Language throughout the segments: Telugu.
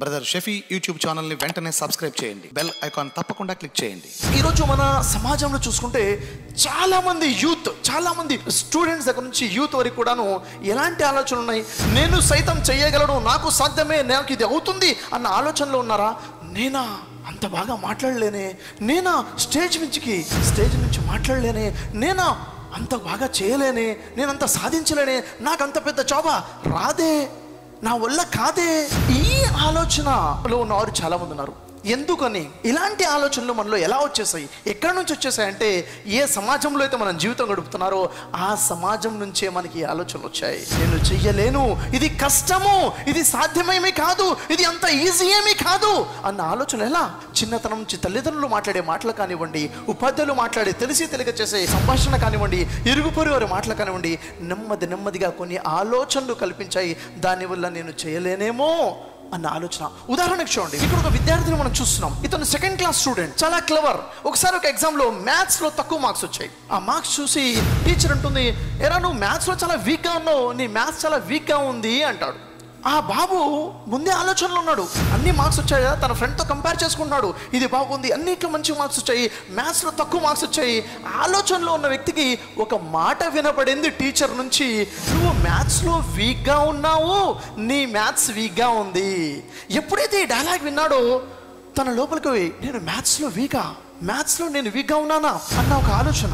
బ్రదర్ షఫీ యూట్యూబ్ ఛానల్ని వెంటనే సబ్స్క్రైబ్ చేయండి బెల్ ఐకాన్ తప్పకుండా క్లిక్ చేయండి ఈరోజు మన సమాజంలో చూసుకుంటే చాలా మంది యూత్ చాలా మంది స్టూడెంట్స్ దగ్గర నుంచి యూత్ వరకు కూడాను ఎలాంటి ఆలోచనలు ఉన్నాయి నేను సైతం చేయగలను నాకు సాధ్యమే నాకు ఇది అవుతుంది అన్న ఆలోచనలో ఉన్నారా నేనా అంత బాగా మాట్లాడలేనే నేనా స్టేజ్ మించికి స్టేజ్ నుంచి మాట్లాడలేనే నేనా అంత బాగా చేయలేనే నేను అంత సాధించలేనే నాకు అంత పెద్ద జాబా రాదే నా వల్ల కాదే ఈ ఆలోచనలో ఉన్నవారు చాలా మంది ఉన్నారు ఎందుకని ఇలాంటి ఆలోచనలు మనలో ఎలా వచ్చేసాయి ఎక్కడి నుంచి వచ్చేసాయి అంటే ఏ సమాజంలో అయితే మనం జీవితం గడుపుతున్నారో ఆ సమాజం నుంచే మనకి ఈ ఆలోచనలు వచ్చాయి నేను చెయ్యలేను ఇది కష్టము ఇది సాధ్యమేమీ కాదు ఇది అంత ఈజీ ఏమీ కాదు అన్న ఆలోచన ఎలా చిన్నతనం నుంచి తల్లిదండ్రులు మాట్లాడే మాటలు కానివ్వండి ఉపాధ్యాయులు మాట్లాడే తెలిసి తెలియక చేసే సంభాషణ కానివ్వండి ఇరుగు పొరుగు వారి మాటలు కానివ్వండి నెమ్మది నెమ్మదిగా కొన్ని ఆలోచనలు కల్పించాయి దానివల్ల నేను చేయలేనేమో అన్న ఆలోచన ఉదాహరణకు చూడండి ఇక్కడ ఒక విద్యార్థిని మనం చూస్తున్నాం ఇతను సెకండ్ క్లాస్ స్టూడెంట్ చాలా క్లవర్ ఒకసారి ఒక ఎగ్జామ్ లో మ్యాథ్స్ లో తక్కువ మార్క్స్ వచ్చాయి ఆ మార్క్స్ చూసి టీచర్ అంటుంది ఎరా నువ్వు మ్యాథ్స్ లో చాలా వీక్ గా ఉన్నావు నీ మ్యాథ్స్ చాలా వీక్ గా ఉంది అంటాడు ఆ బాబు ముందే ఆలోచనలో ఉన్నాడు అన్ని మార్క్స్ వచ్చాయి కదా తన ఫ్రెండ్తో కంపేర్ చేసుకుంటున్నాడు ఇది బాగుంది అన్నిట్లో మంచి మార్క్స్ వచ్చాయి మ్యాథ్స్లో తక్కువ మార్క్స్ వచ్చాయి ఆలోచనలో ఉన్న వ్యక్తికి ఒక మాట వినపడింది టీచర్ నుంచి నువ్వు మ్యాథ్స్లో వీక్గా ఉన్నావు నీ మ్యాథ్స్ వీక్గా ఉంది ఎప్పుడైతే ఈ డైలాగ్ విన్నాడో తన లోపలికి పోయి, నేను మ్యాథ్స్లో వీకా మ్యాథ్స్లో నేను వీక్గా ఉన్నానా అన్న ఒక ఆలోచన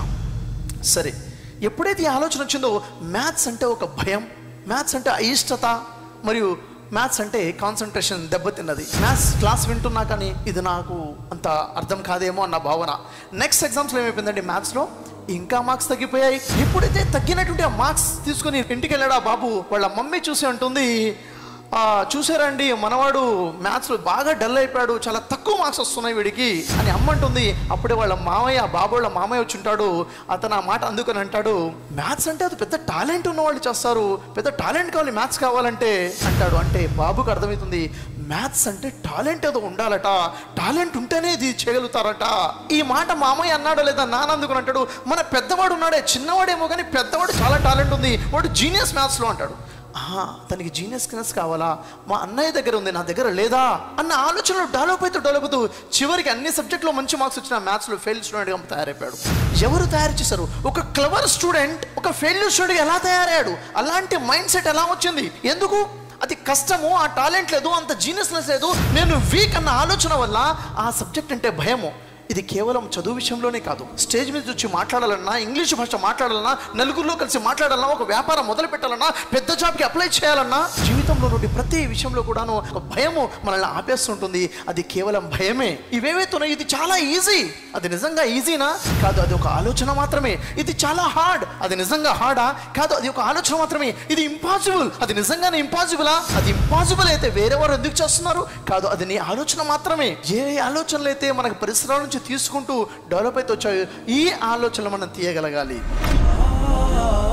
సరే ఎప్పుడైతే ఈ ఆలోచన వచ్చిందో మ్యాథ్స్ అంటే ఒక భయం మ్యాథ్స్ అంటే అయిష్టత మరియు మ్యాథ్స్ అంటే కాన్సన్ట్రేషన్ దెబ్బతిన్నది మ్యాథ్స్ క్లాస్ వింటున్నా కానీ ఇది నాకు అంత అర్థం కాదేమో అన్న భావన నెక్స్ట్ ఎగ్జామ్స్లో ఏమైపోయిందండి మ్యాథ్స్లో ఇంకా మార్క్స్ తగ్గిపోయాయి ఎప్పుడైతే తగ్గినటువంటి ఆ మార్క్స్ తీసుకొని ఇంటికి వెళ్ళాడు ఆ బాబు వాళ్ళ మమ్మీ చూసి అంటుంది "ఆ, చూసారండి మనవాడు మ్యాథ్స్లో బాగా డల్ అయిపోయాడు చాలా తక్కువ మార్క్స్ వస్తున్నాయి వీడికి అని అమ్మ అంటుంది అప్పుడే వాళ్ళ మామయ్య బాబు వాళ్ళ మామయ్య వచ్చి ఉంటాడు అతను ఆ మాట అందుకని అంటాడు మ్యాథ్స్ అంటే అది పెద్ద టాలెంట్ ఉన్న వాళ్ళు చేస్తారు పెద్ద టాలెంట్ కావాలి మ్యాథ్స్ కావాలంటే అంటాడు అంటే బాబుకు అర్థమవుతుంది మ్యాథ్స్ అంటే టాలెంట్ ఏదో ఉండాలట టాలెంట్ ఉంటేనే ఇది చేయగలుగుతారట ఈ మాట మామయ్య అన్నాడో లేదా నాన్న అందుకుని అంటాడు మన పెద్దవాడు ఉన్నాడే చిన్నవాడేమో కానీ పెద్దవాడు చాలా టాలెంట్ ఉంది వాడు జీనియస్ మ్యాథ్స్లో అంటాడు ఆహా తనకి జీనియస్ క్లాస్ కావాలా మా అన్నయ్య దగ్గర ఉంది నా దగ్గర లేదా అన్న ఆలోచనలు డెవలప్ అవుతూ డెవలప్ అవుతూ చివరికి అన్ని సబ్జెక్టులో మంచి మార్క్స్ వచ్చిన మ్యాథ్స్లో ఫెయిల్ స్టూడెంట్గా తయారైపోయాడు ఎవరు తయారు చేశారు ఒక క్లవర్ స్టూడెంట్ ఒక ఫెయిల్యూర్ స్టూడెంట్ ఎలా తయారయ్యాడు అలాంటి మైండ్ సెట్ ఎలా వచ్చింది ఎందుకు అది కష్టము ఆ టాలెంట్ లేదు అంత జీనియస్నెస్ లేదు నేను వీక్ అన్న ఆలోచన వల్ల ఆ సబ్జెక్ట్ అంటే భయము ఇది కేవలం చదువు విషయంలోనే కాదు స్టేజ్ మీద వచ్చి మాట్లాడాలన్నా ఇంగ్లీష్ భాష మాట్లాడాలన్నా నలుగురిలో కలిసి మాట్లాడాలన్నా ఒక వ్యాపారం మొదలు పెట్టాలన్నా పెద్ద జాబ్కి అప్లై చేయాలన్నా జీవితంలో నుండి ప్రతి విషయంలో కూడాను ఒక భయము మనల్ని ఆపేస్తుంటుంది అది కేవలం భయమే ఇవేవైతున్నాయి ఇది చాలా ఈజీ అది నిజంగా ఈజీనా కాదు అది ఒక ఆలోచన మాత్రమే ఇది చాలా హార్డ్ అది నిజంగా హార్డా కాదు అది ఒక ఆలోచన మాత్రమే ఇది ఇంపాసిబుల్ అది నిజంగానే ఇంపాసిబులా అది ఇంపాసిబుల్ అయితే వేరే వారు ఎందుకు చేస్తున్నారు కాదు అది నీ ఆలోచన మాత్రమే ఏ ఆలోచనలు అయితే మనకు పరిసరాల నుంచి తీసుకుంటూ డెవలప్ అయితే వచ్చాయో ఈ ఆలోచనలు మనం తీయగలగాలి